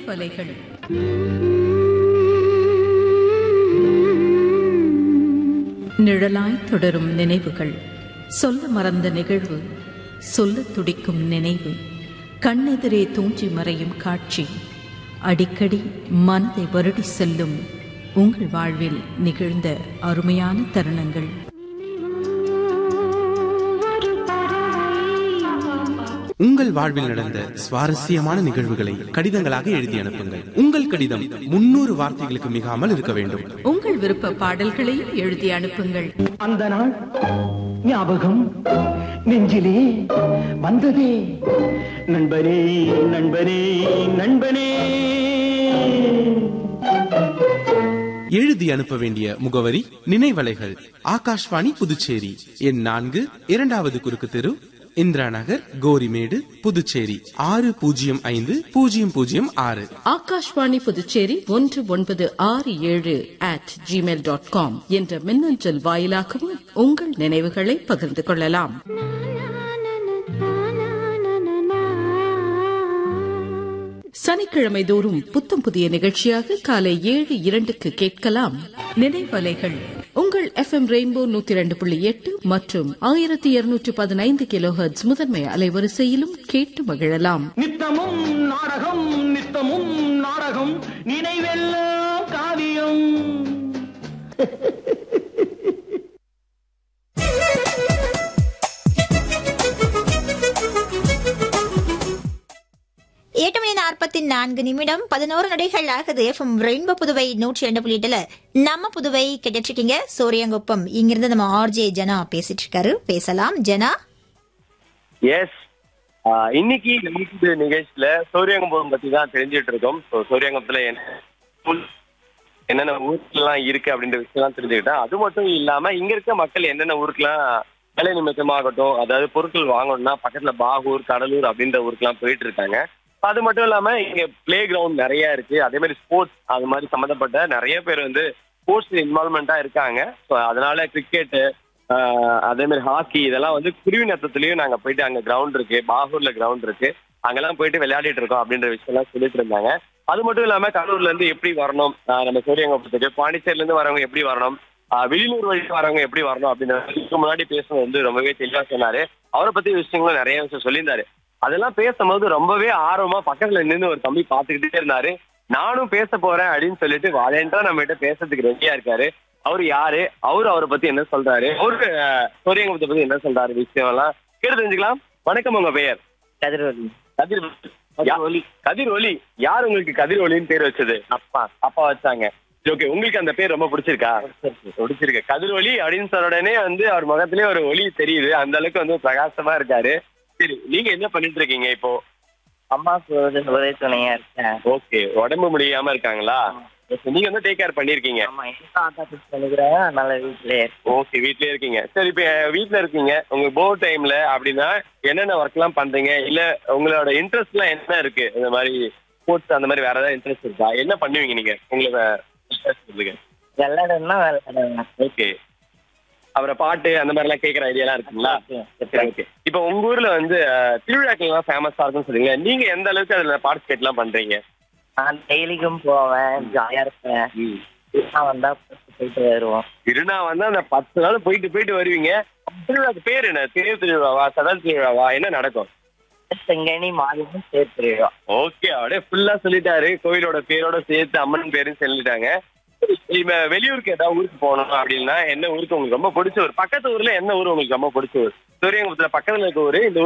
நினைவலைகள் நிழலாய் தொடரும் நினைவுகள் சொல்ல மறந்த நிகழ்வு சொல்லத் துடிக்கும் நினைவு கண்ணெதிரே தூஞ்சி மறையும் காட்சி அடிக்கடி மனதை வருடி செல்லும் உங்கள் வாழ்வில் நிகழ்ந்த அருமையான தருணங்கள் உங்கள் வாழ்வில் நடந்த சுவாரஸ்யமான நிகழ்வுகளை கடிதங்களாக எழுதி அனுப்புங்கள் உங்கள் கடிதம் முன்னூறு வார்த்தைகளுக்கு மிகாமல் இருக்க வேண்டும் உங்கள் விருப்ப பாடல்களையும் எழுதி அனுப்புங்கள் அந்த நாள் ஞாபகம் நெஞ்சிலே வந்ததே நண்பனே நண்பனே நண்பனே எழுதி அனுப்ப வேண்டிய முகவரி நினைவலைகள் ஆகாஷ்வாணி புதுச்சேரி எண் நான்கு இரண்டாவது குறுக்கு தெரு இந்திரா நகர் கோரிமேடு புதுச்சேரி ஆறு பூஜ்ஜியம் ஐந்து பூஜ்ஜியம் பூஜ்ஜியம் ஆறு ஆகாஷ்வாணி புதுச்சேரி ஒன்று ஒன்பது ஆறு ஏழு அட் ஜிமெயில் டாட் காம் என்ற மின்னஞ்சல் வாயிலாகவும் உங்கள் நினைவுகளை பகிர்ந்து கொள்ளலாம் சனிக்கிழமை தோறும் புத்தம் புதிய நிகழ்ச்சியாக காலை ஏழு இரண்டுக்கு கேட்கலாம் நினைவலைகள் உங்கள் எஃப்எம் ரெயின்போ நூத்தி ரெண்டு புள்ளி எட்டு மற்றும் ஆயிரத்தி இருநூற்று பதினைந்து கிலோஹெர்ட்ஸ் முதன்மை அலைவரிசையிலும் கேட்டு மகிழலாம் நித்தமும் நாடகம் நித்தமும் நாடகம் நினைவெல்லாம் காவியம் எட்டு மணி நாற்பத்தி நான்கு நிமிடம் பதினோரு நொடிகள் ஆகுது எஃப்எம் ரெயின்போ புதுவை நூற்றி ரெண்டு புள்ளி எட்டுல நம்ம புதுவை கேட்டுட்டு இருக்கீங்க சூரியங்குப்பம் இங்கிருந்து நம்ம ஆர்ஜே ஜனா பேசிட்டு இருக்காரு பேசலாம் ஜனா எஸ் இன்னைக்கு நமக்கு நிகழ்ச்சியில சூரியங்கம்பம் பத்தி தான் தெரிஞ்சுட்டு இருக்கோம் ஸோ சூரியங்கம்பத்துல என்ன ஊர், என்னென்ன ஊருக்கெல்லாம் இருக்கு அப்படின்ற விஷயம்லாம் தெரிஞ்சுக்கிட்டேன் அது மட்டும் இல்லாம இங்க இருக்க மக்கள் என்னென்ன ஊருக்குலாம் வேலை நிமித்தமாகட்டும் அதாவது பொருட்கள் வாங்கணும்னா பக்கத்துல பாகூர் கடலூர் அப்படின்ற ஊருக்குலாம் போயிட்டு இருக்காங்க அது மட்டும் இல்லாம இங்க பிளே கிரவுண்ட் நிறைய இருக்கு அதே மாதிரி ஸ்போர்ட்ஸ் அது மாதிரி சம்மந்தப்பட்ட நிறைய பேர் வந்து ஸ்போர்ட்ஸ் இன்வால்மெண்டா இருக்காங்க ஸோ அதனால கிரிக்கெட் அதே மாதிரி ஹாக்கி இதெல்லாம் வந்து குருவி நத்தத்துலயும் நாங்க போயிட்டு அங்க கிரவுண்ட் இருக்கு பாகூர்ல கிரவுண்ட் இருக்கு அங்கெல்லாம் போயிட்டு விளையாடிட்டு இருக்கோம் அப்படின்ற விஷயம்லாம் சொல்லிட்டு இருந்தாங்க அது மட்டும் இல்லாம கடலூர்ல இருந்து எப்படி வரணும் ஆஹ் நம்ம சூரியங்கப்பத்துக்கு பாண்டிச்சேரில இருந்து வரவங்க எப்படி வரணும் ஆஹ் வெளியூர் வழி வரவங்க எப்படி வரணும் அப்படின்ற இதுக்கு முன்னாடி பேசுனது வந்து ரொம்பவே தெளிவா சொன்னாரு அவரை பத்தி விஷயங்களும் நிறைய விஷயம் சொல்லியிருந்தாரு அதெல்லாம் பேசும்போது ரொம்பவே ஆர்வமா பக்கத்துல நின்று ஒரு தம்பி பாத்துக்கிட்டே இருந்தாரு நானும் பேச போறேன் அப்படின்னு சொல்லிட்டு வாலேண்டா நம்ம கிட்ட பேசுறதுக்கு ரெடியா இருக்காரு அவரு யாரு அவரு அவரை பத்தி என்ன சொல்றாரு அவரு ஆஹ், சூரியங்கத்தை பத்தி என்ன சொல்றாரு விஷயம் எல்லாம் கேட்டு தெரிஞ்சுக்கலாம் வணக்கம் உங்க பெயர் கதிரொலி கதிர் ஒலி கதிர் ஒலி யார் உங்களுக்கு கதிர் ஒலின்னு பேர் வச்சது அப்பா அப்பா வச்சாங்க ஓகே உங்களுக்கு அந்த பேர் ரொம்ப பிடிச்சிருக்கா பிடிச்சிருக்கு கதிர் ஒலி அப்படின்னு சொன்ன உடனே வந்து அவர் முகத்திலே ஒரு ஒளி தெரியுது அந்த அளவுக்கு வந்து பிரகாசமா இருக்காரு சரி நீங்க என்ன பண்ணிட்டு இருக்கீங்க இப்போ அம்மாவுக்கு ஒரு ஒரே துணையா இருக்கேன் ஓகே உடம்பு முடியாம இருக்காங்களா Okay, நீங்க வந்து டேக் கேர் பண்ணிருக்கீங்க ஆமா எனக்கு ஆட்டா பிக்ஸ் பண்ணிக்கிறேன் அதனால வீட்லயே இருக்கேன். ஓகே வீட்லயே இருக்கீங்க சரி இப்ப வீட்ல இருக்கீங்க உங்க போர் டைம்ல அப்படின்னா என்னென்ன ஒர்க் எல்லாம் பண்றீங்க இல்ல உங்களோட இன்ட்ரெஸ்ட் எல்லாம் என்ன இருக்கு இந்த மாதிரி ஸ்போர்ட்ஸ் அந்த மாதிரி வேற ஏதாவது இன்ட்ரெஸ்ட் இருக்கா என்ன பண்ணுவீங்க நீங்க உங்களோட interest சொல்லுங்க விளையாடணும்னா விளையாடுவேன் ஓகே அப்புறம் பாட்டு அந்த மாதிரி எல்லாம் கேட்கற ஐடியா இருக்குங்களா சரி ஓகே இப்போ உங்க ஊர்ல வந்து அஹ், திருவிழாக்கள் எல்லாம் ஃபேமஸா இருக்கும்னு சொல்றீங்க நீங்க எந்த அளவுக்கு அதுல பார்ட்டிசிபேட் எல்லாம் பண்றீங்க நான் டெய்லிக்கும் போவேன் ஜாலியா இருப்பேன் நான் வந்தா போயிட்டு வருவோம் திருநா வந்து அந்த பத்து நாள் போயிட்டு போயிட்டு வருவீங்க திருவிழாக்கு பேர் என்ன தேர் திருவிழாவா சதல் திருவிழாவா என்ன நடக்கும் செங்கனி மாதமும் சேர்த்துருவோம் ஓகே அப்படியே ஃபுல்லா சொல்லிட்டாரு கோயிலோட பேரோட சேர்த்து அம்மன் பேரும் சொல்லிட்டாங்க சரி, இப்ப வெளியூருக்கு ஏதாவது ஊருக்கு போகணும் அப்படின்னா என்ன ஊருக்கு உங்களுக்கு ரொம்ப பிடிச்ச ஊர் பக்கத்து ஊர்ல என்ன ஊர் உங்களுக்கு ரொம்ப பிடிச்ச ஊர் சூரியங்குப்பத்துல பக்கத்துல இருக்க ஊரு இந்த